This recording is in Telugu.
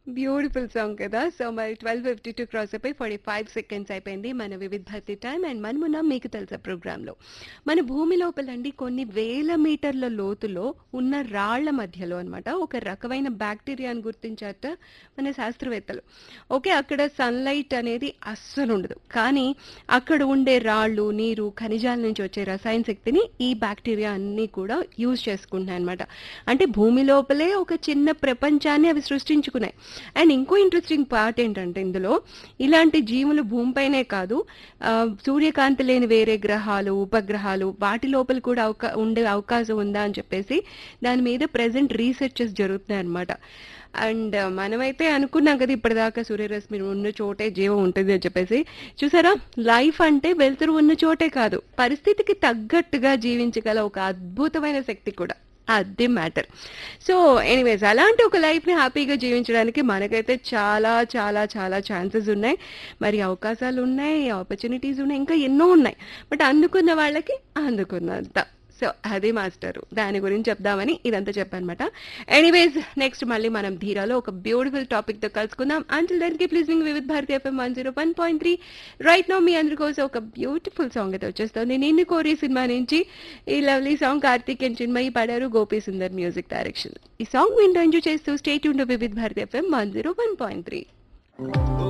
బ్యూటిఫుల్ సాంగ్ కదా సో మరి ట్వెల్వ్ ఫిఫ్టీ టూ క్రాస్ అయిపోయి ఫార్టీ ఫైవ్ సెకండ్స్ అయిపోయింది మన వివిధ భర్తీ టైం అండ్ మనమున్నాం మీకు తెలుసా ప్రోగ్రాంలో మన భూమి లోపలండి కొన్ని వేల మీటర్ల లోతులో ఉన్న రాళ్ల మధ్యలో అన్నమాట ఒక రకమైన బ్యాక్టీరియాని గుర్తించారట మన శాస్త్రవేత్తలు ఓకే అక్కడ సన్లైట్ అనేది అస్సలు ఉండదు కానీ అక్కడ ఉండే రాళ్ళు నీరు ఖనిజాల నుంచి వచ్చే రసాయన శక్తిని ఈ బ్యాక్టీరియా అన్నీ కూడా యూజ్ చేసుకుంటున్నాయి అనమాట అంటే భూమి లోపలే ఒక చిన్న ప్రపంచాన్ని అవి సృష్టించుకున్నాయి అండ్ ఇంకో ఇంట్రెస్టింగ్ పార్ట్ ఏంటంటే ఇందులో ఇలాంటి జీవులు భూమిపైనే కాదు ఆ, సూర్యకాంతి లేని వేరే గ్రహాలు ఉపగ్రహాలు వాటి లోపల కూడా అవకా ఉండే అవకాశం ఉందా అని చెప్పేసి దాని మీద ప్రెసెంట్ రీసెర్చెస్ జరుగుతున్నాయి అనమాట అండ్ మనమైతే అనుకున్నాం కదా ఇప్పటిదాకా సూర్యరశ్మి ఉన్న చోటే జీవం ఉంటుంది అని చెప్పేసి చూసారా లైఫ్ అంటే వెలుతురు ఉన్న చోటే కాదు పరిస్థితికి తగ్గట్టుగా జీవించగల ఒక అద్భుతమైన శక్తి కూడా అది మ్యాటర్ సో ఎనీవేస్ అలాంటి ఒక లైఫ్ని హ్యాపీగా జీవించడానికి మనకైతే చాలా చాలా చాలా ఛాన్సెస్ ఉన్నాయి మరి అవకాశాలు ఉన్నాయి ఆపర్చునిటీస్ ఉన్నాయి ఇంకా ఎన్నో ఉన్నాయి బట్ అందుకున్న వాళ్ళకి అందుకున్నంత సో అది మాస్టరు దాని గురించి చెప్దామని ఇదంతా చెప్పానమాట ఎనీవేస్ నెక్స్ట్ మళ్ళీ మనం ధీరాలో ఒక బ్యూటిఫుల్ టాపిక్ తో కలుసుకుందాం అంటిల్ దానికి pleasing Vividh Bharati FM one zero one point three right now మీ అందరి కోసం ఒక బ్యూటిఫుల్ సాంగ్ అయితే వచ్చేస్తుంది నిన్ను కోరి సినిమా నుంచి ఈ lovely song Karthik and Chinmayi పాడారు గోపి సుందర్ మ్యూజిక్ డైరెక్షన్ ఈ సాంగ్ వింటూ ఎంజాయ్ చేస్తూ స్టేట్ ఉండే Vividh Bharati FM one zero one point three